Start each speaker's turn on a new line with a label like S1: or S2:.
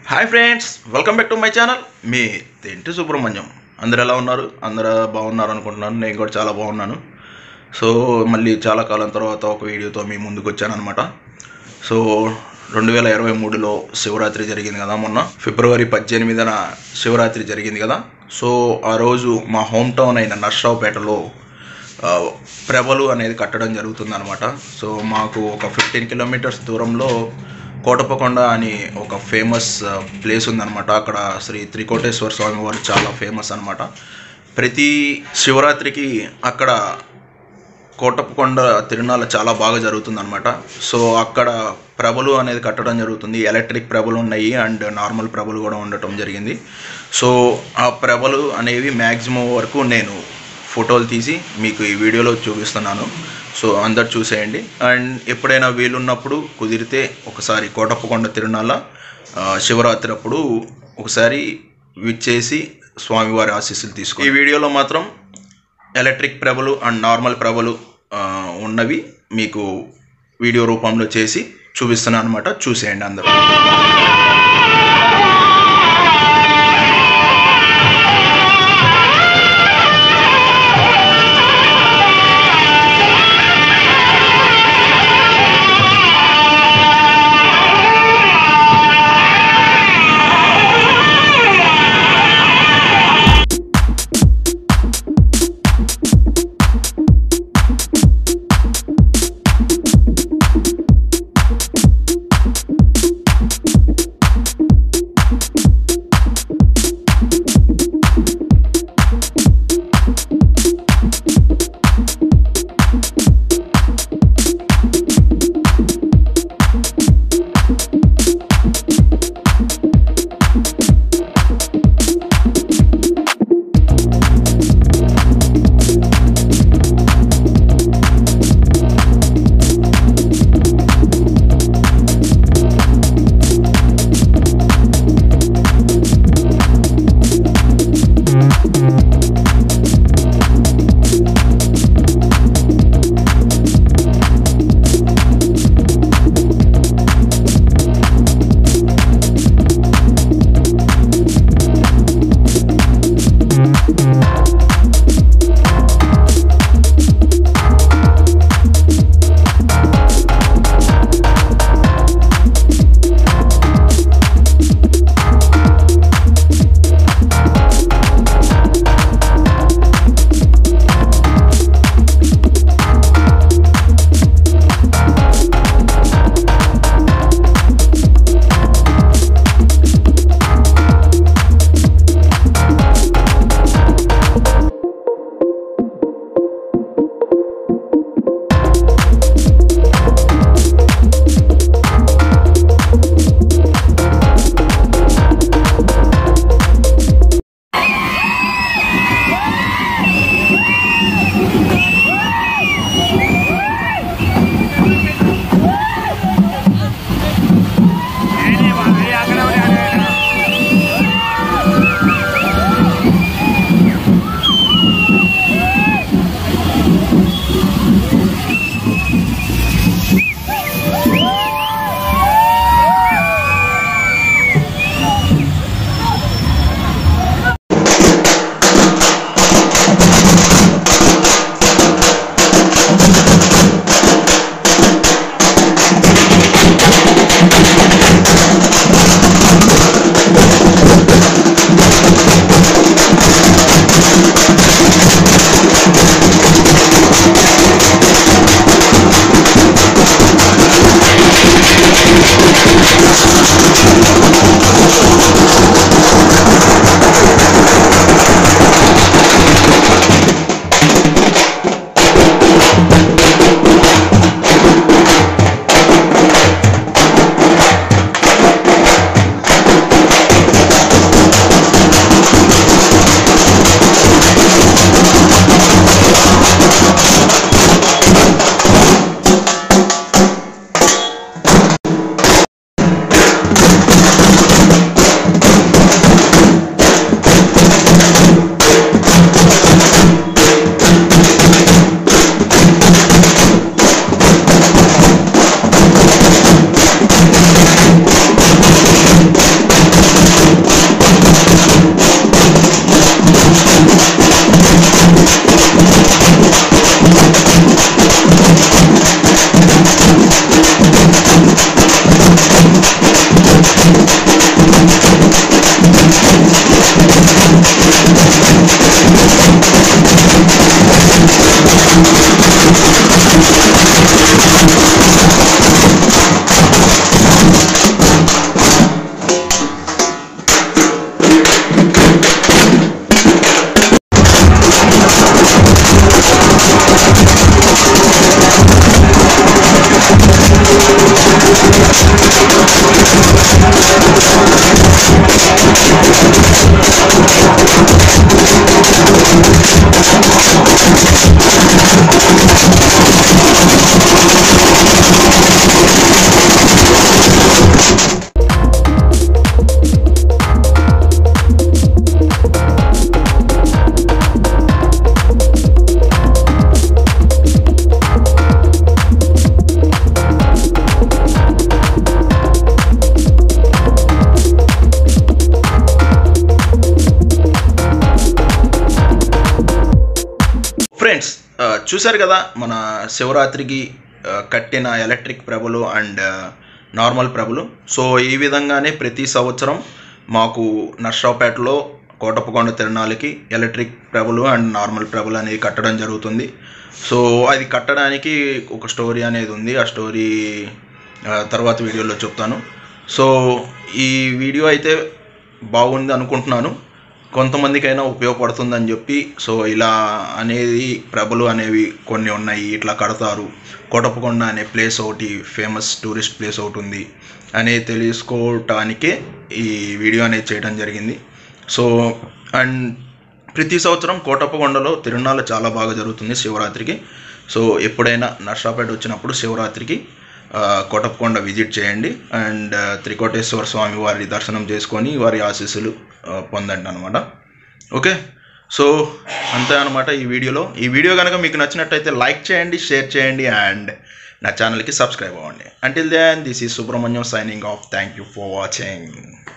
S1: hi friends welcome back to my channel మీ తింటి సుబ్రహ్మణ్యం అందరు ఎలా ఉన్నారు అందరూ బాగున్నారు అనుకుంటున్నాను నేను కూడా చాలా బాగున్నాను సో మళ్ళీ చాలా కాలం తర్వాత ఒక వీడియోతో మీ ముందుకు వచ్చాను అనమాట సో రెండు వేల ఇరవై మూడులో శివరాత్రి జరిగింది కదా మొన్న ఫిబ్రవరి పద్దెనిమిదిన శివరాత్రి జరిగింది కదా సో ఆ రోజు మా హోమ్ టౌన్ అయిన నర్సరావుపేటలో ఆ, ప్రభలు అనేది కట్టడం జరుగుతుందన్నమాట సో మాకు ఒక ఫిఫ్టీన్ కిలోమీటర్స్ దూరంలో కోటపకొండ అని ఒక ఫేమస్ ప్లేస్ ఉందన్నమాట అక్కడ శ్రీ త్రికోటేశ్వర స్వామి వారు చాలా ఫేమస్ అన్నమాట ప్రతి శివరాత్రికి అక్కడ కోటప్పకొండ తిరునాళ్ళ చాలా బాగా జరుగుతుంది అనమాట సో అక్కడ ప్రభలు అనేది కట్టడం జరుగుతుంది ఎలక్ట్రిక్ ప్రభలు ఉన్నాయి అండ్ నార్మల్ ప్రభలు కూడా ఉండటం జరిగింది సో ఆ ప్రభలు అనేవి మ్యాక్సిమం వరకు నేను ఫోటోలు తీసి మీకు ఈ వీడియోలో చూపిస్తున్నాను సో అందరు చూసేయండి అండ్ ఎప్పుడైనా వీలున్నప్పుడు కుదిరితే ఒకసారి కోటప్పకొండ తిరునాళ్ళ ఆ, శివరాత్రి అప్పుడు ఒకసారి విచ్చేసి స్వామివారి ఆశీస్సులు తీసుకో ఈ వీడియోలో మాత్రం ఎలక్ట్రిక్ ప్రభలు అండ్ నార్మల్ ప్రభలు ఆ, ఉన్నవి మీకు వీడియో రూపంలో చేసి చూపిస్తున్నాను అనమాట చూసేయండి అందరూ చూశారు కదా మన శివరాత్రికి ఆ, కట్టిన ఎలక్ట్రిక్ ప్రభలు అండ్ నార్మల్ ప్రభలు సో ఈ విధంగానే ప్రతి సంవత్సరం మాకు నర్సరావుపేటలో కోటప్పకొండ తిరణాలకి ఎలక్ట్రిక్ ప్రభలు అండ్ నార్మల్ ప్రభలు అనేవి కట్టడం జరుగుతుంది సో అది కట్టడానికి ఒక స్టోరీ అనేది ఉంది ఆ స్టోరీ ఆ, తర్వాత వీడియోలో చెప్తాను సో ఈ వీడియో అయితే బాగుంది అనుకుంటున్నాను కొంతమందికైనా ఉపయోగపడుతుందని చెప్పి సో ఇలా అనేది ప్రభలు అనేవి కొన్ని ఉన్నాయి ఇట్లా కడతారు కోటప్పకొండ అనే ప్లేస్ ఒకటి ఫేమస్ టూరిస్ట్ ప్లేస్ ఒకటి ఉంది అనేది తెలుసుకోవటానికే ఈ వీడియో అనేది చేయడం జరిగింది సో అండ్ ప్రతి సంవత్సరం కోటప్పకొండలో తిరునాళ్ళ చాలా బాగా జరుగుతుంది శివరాత్రికి సో ఎప్పుడైనా నర్సాపేట వచ్చినప్పుడు శివరాత్రికి ఆ, కోటప్పకొండ విజిట్ చేయండి అండ్ ఆ, త్రికోటేశ్వర స్వామి వారి దర్శనం చేసుకొని వారి ఆశీస్సులు ఆ, పొందండి అనమాట ఓకే సో అంతే అనమాట ఈ వీడియోలో ఈ వీడియో కనుక మీకు నచ్చినట్టయితే లైక్ చేయండి షేర్ చేయండి అండ్ నా ఛానల్కి సబ్స్క్రైబ్ అవ్వండి until then this is Subrahmanyam signing off thank you for watching